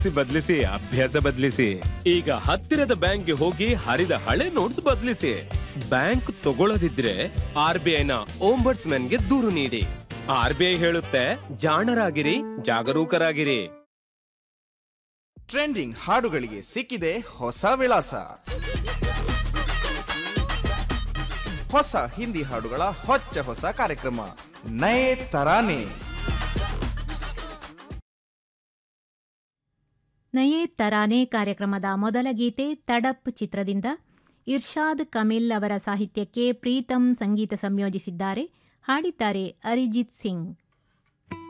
ಬದಲಿಸಿ ಅಭ್ಯಾಸ ಬದಲಿಸಿ ಈಗ ಹತ್ತಿರದ ಬ್ಯಾಂಕ್ಗೆ ಹೋಗಿ ಹರಿದ ಹಳೆ ನೋಟ್ಸ್ ಬದಲಿಸಿ ಬ್ಯಾಂಕ್ ತಗೊಳ್ಳದಿದ್ರೆ ಆರ್ ಬಿ ಐನ ಗೆ ದೂರು ನೀಡಿ ಆರ್ ಬಿ ಐ ಹೇಳುತ್ತೆ ಜಾಣರಾಗಿರಿ ಜಾಗರೂಕರಾಗಿರಿ ಟ್ರೆಂಡಿಂಗ್ ಹಾಡುಗಳಿಗೆ ಸಿಕ್ಕಿದೆ ಹೊಸ ವಿಳಾಸ ಹೊಸ ಹಿಂದಿ ಹಾಡುಗಳ ಹೊಚ್ಚ ಹೊಸ ಕಾರ್ಯಕ್ರಮ ನಯೇ ತರಾನೆ ನಯೇ ತರಾನೆ ಕಾರ್ಯಕ್ರಮದ ಮೊದಲ ಗೀತೆ ತಡಪ್ ಚಿತ್ರದಿಂದ ಇರ್ಷಾದ್ ಕಮಿಲ್ ಅವರ ಸಾಹಿತ್ಯಕ್ಕೆ ಪ್ರೀತಂ ಸಂಗೀತ ಸಂಯೋಜಿಸಿದ್ದಾರೆ ಹಾಡಿದ್ದಾರೆ ಅರಿಜಿತ್ ಸಿಂಗ್